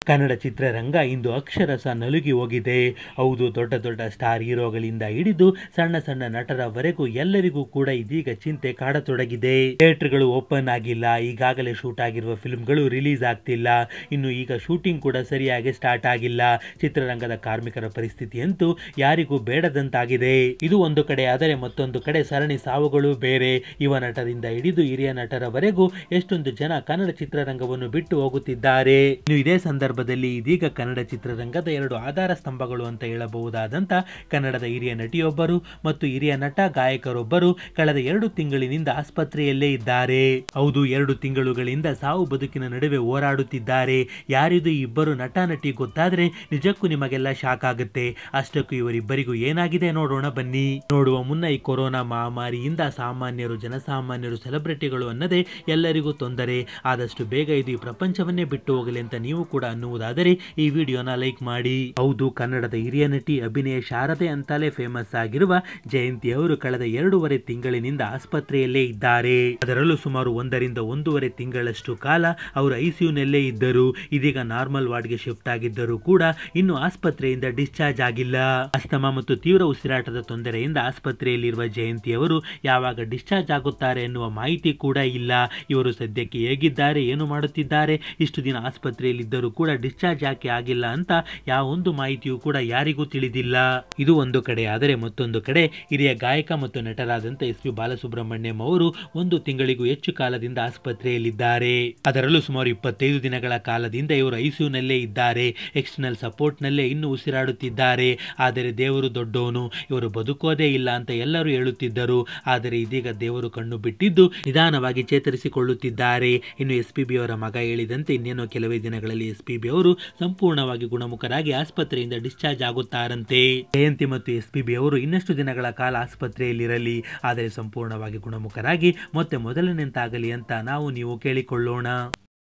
ಕನ್ನಡ ಚಿತ್ರರಂಗ ಇಂದು ಅಕ್ಷರಸ ನಲುಗಿ ಹೋಗಿದೆ ಹೌದು ದೊಡ್ಡ ದೊಡ್ಡ ಸ್ಟಾರ್ ಹೀರೋಗಳಿಂದ ಹಿಡಿದು ಸಣ್ಣ ಸಣ್ಣ ನಟರವರೆಗೂ ಎಲ್ಲರಿಗೂ ಕೂಡ ಇದೀಗ ಚಿಂತೆ ಕಾಡತೊಡಗಿದೆ ಥಿಯೇಟರ್ಗಳು ಓಪನ್ ಆಗಿಲ್ಲ ಈಗಾಗಲೇ ಶೂಟ್ ಆಗಿರುವ ಫಿಲ್ಮ್ಗಳು ರಿಲೀಸ್ ಆಗ್ತಿಲ್ಲ ಇನ್ನು ಈಗ ಶೂಟಿಂಗ್ ಕೂಡ ಸರಿಯಾಗಿ ಸ್ಟಾರ್ಟ್ ಆಗಿಲ್ಲ ಚಿತ್ರರಂಗದ ಕಾರ್ಮಿಕರ ಪರಿಸ್ಥಿತಿ ಅಂತೂ ಯಾರಿಗೂ ಬೇಡದಂತಾಗಿದೆ ಇದು ಒಂದು ಕಡೆ ಆದರೆ ಮತ್ತೊಂದು ಕಡೆ ಸರಣಿ ಸಾವುಗಳು ಬೇರೆ ಯುವ ನಟರಿಂದ ಹಿಡಿದು ಹಿರಿಯ ನಟರವರೆಗೂ ಎಷ್ಟೊಂದು ಜನ ಕನ್ನಡ ಚಿತ್ರರಂಗವನ್ನು ಬಿಟ್ಟು ಹೋಗುತ್ತಿದ್ದಾರೆ ಇನ್ನು ಇದೇ ಸಂದರ್ಭದಲ್ಲಿ ಇದೀಗ ಕನ್ನಡ ಚಿತ್ರರಂಗದ ಎರಡು ಆಧಾರ ಸ್ತಂಭಗಳು ಅಂತ ಹೇಳಬಹುದಾದಂತ ಕನ್ನಡದ ಹಿರಿಯ ನಟಿಯೊಬ್ಬರು ಮತ್ತು ಹಿರಿಯ ನಟ ಗಾಯಕರೊಬ್ಬರು ಕಳೆದ ಎರಡು ತಿಂಗಳಿನಿಂದ ಆಸ್ಪತ್ರೆಯಲ್ಲೇ ಇದ್ದಾರೆ ಹೌದು ಎರಡು ತಿಂಗಳುಗಳಿಂದ ಸಾವು ಬದುಕಿನ ನಡುವೆ ಹೋರಾಡುತ್ತಿದ್ದಾರೆ ಯಾರಿದು ಈ ಇಬ್ಬರು ನಟ ನಟಿ ಗೊತ್ತಾದ್ರೆ ನಿಜಕ್ಕೂ ನಿಮಗೆಲ್ಲ ಶಾಕ್ ಆಗುತ್ತೆ ಅಷ್ಟಕ್ಕೂ ಇವರಿಬ್ಬರಿಗೂ ಏನಾಗಿದೆ ನೋಡೋಣ ಬನ್ನಿ ನೋಡುವ ಮುನ್ನ ಈ ಕೊರೋನಾ ಮಹಾಮಾರಿಯಿಂದ ಸಾಮಾನ್ಯರು ಜನಸಾಮಾನ್ಯರು ಸೆಲೆಬ್ರಿಟಿಗಳು ಅನ್ನದೇ ಎಲ್ಲರಿಗೂ ತೊಂದರೆ ಆದಷ್ಟು ಬೇಗ ಇದು ಈ ಪ್ರಪಂಚವನ್ನೇ ಬಿಟ್ಟು ಹೋಗಲಿ ಅಂತ ನೀವು ಕೂಡ ಅನ್ನುವುದಾದರೆ ಈ ವಿಡಿಯೋನ ಲೈಕ್ ಮಾಡಿ ಹೌದು ಕನ್ನಡದ ಹಿರಿಯ ನಟಿ ಅಭಿನಯ ಶಾರದೆ ಅಂತಲೇ ಫೇಮಸ್ ಆಗಿರುವ ಜಯಂತಿ ಅವರು ಕಳೆದ ಎರಡೂವರೆ ತಿಂಗಳಿನಿಂದ ಆಸ್ಪತ್ರೆಯಲ್ಲೇ ಇದ್ದಾರೆ ಅದರಲ್ಲೂ ಸುಮಾರು ಒಂದರಿಂದ ಒಂದೂವರೆ ತಿಂಗಳಷ್ಟು ಕಾಲ ಅವರು ಐಸಿಯುನಲ್ಲೇ ಇದ್ದರು ಇದೀಗ ನಾರ್ಮಲ್ ವಾರ್ಡ್ಗೆ ಶಿಫ್ಟ್ ಆಗಿದ್ದರೂ ಕೂಡ ಇನ್ನು ಆಸ್ಪತ್ರೆಯಿಂದ ಡಿಸ್ಚಾರ್ಜ್ ಆಗಿಲ್ಲ ಅಸ್ತಮಾ ಮತ್ತು ತೀವ್ರ ಉಸಿರಾಟದ ತೊಂದರೆಯಿಂದ ಆಸ್ಪತ್ರೆಯಲ್ಲಿರುವ ಜಯಂತಿ ಅವರು ಯಾವಾಗ ಡಿಸ್ಚಾರ್ಜ್ ಆಗುತ್ತಾರೆ ಎನ್ನುವ ಮಾಹಿತಿ ಕೂಡ ಇಲ್ಲ ಇವರು ಸದ್ಯಕ್ಕೆ ಹೇಗಿದ್ದಾರೆ ಏನು ಮಾಡುತ್ತಿದ್ದಾರೆ ಇಷ್ಟು ದಿನ ಆಸ್ಪತ್ರೆಯಲ್ಲಿದ್ದರೂ ಕೂಡ ಡಿಸ್ಚಾರ್ಜ್ ಯಾಕೆ ಆಗಿಲ್ಲ ಅಂತ ಯಾವೊಂದು ಮಾಹಿತಿಯೂ ಕೂಡ ಯಾರಿಗೂ ತಿಳಿದಿಲ್ಲ ಇದು ಒಂದು ಕಡೆ ಆದರೆ ಮತ್ತೊಂದು ಕಡೆ ಹಿರಿಯ ಗಾಯಕ ಮತ್ತು ನಟರಾದಂಥ ಎಸ್ ಪಿ ಬಾಲಸುಬ್ರಹ್ಮಣ್ಯಂ ಅವರು ಒಂದು ತಿಂಗಳಿಗೂ ಹೆಚ್ಚು ಕಾಲದಿಂದ ಆಸ್ಪತ್ರೆಯಲ್ಲಿದ್ದಾರೆ ಅದರಲ್ಲೂ ಸುಮಾರು ಇಪ್ಪತ್ತೈದು ದಿನಗಳ ಕಾಲದಿಂದ ಇವರು ಐಸಿಯುನಲ್ಲೇ ಇದ್ದಾರೆ ಎಕ್ಸ್ಟರ್ನಲ್ ಸಪೋರ್ಟ್ನಲ್ಲೇ ಇನ್ನೂ ಉಸಿರಾಡುತ್ತಿದ್ದಾರೆ ಆದರೆ ದೇವರು ದೊಡ್ಡವನು ಇವರು ಬದುಕೋದೇ ಇಲ್ಲ ಅಂತ ಎಲ್ಲರೂ ಹೇಳುತ್ತಿದ್ದರು ಆದರೆ ಇದೀಗ ದೇವರು ಕಣ್ಣು ಬಿಟ್ಟಿದ್ದು ನಿಧಾನವಾಗಿ ಚೇತರಿಸಿಕೊಳ್ಳುತ್ತಿದ್ದಾರೆ ಇನ್ನು ಎಸ್ ಪಿ ಬಿ ಅವರ ಮಗ ಹೇಳಿದಂತೆ ಇನ್ನೇನೋ ಕೆಲವೇ ದಿನಗಳಲ್ಲಿ ಎಸ್ ಪಿ ಬಿ ಅವರು ಸಂಪೂರ್ಣವಾಗಿ ಗುಣಮುಖರಾಗಿ ಆಸ್ಪತ್ರೆಯಿಂದ ಡಿಸ್ಚಾರ್ಜ್ ಆಗುತ್ತಾರಂತೆ ಜಯಂತಿ ಮತ್ತು ಎಸ್ ಪಿ ಬಿ ಅವರು ಇನ್ನಷ್ಟು ದಿನಗಳ ಕಾಲ ಆಸ್ಪತ್ರೆಯಲ್ಲಿರಲಿ ಆದರೆ ಸಂಪೂರ್ಣವಾಗಿ ಗುಣಮುಖರಾಗಿ ಮತ್ತೆ ಮೊದಲನೆಂತಾಗಲಿ ಅಂತ ನಾವು ನೀವು ಕೇಳಿಕೊಳ್ಳೋಣ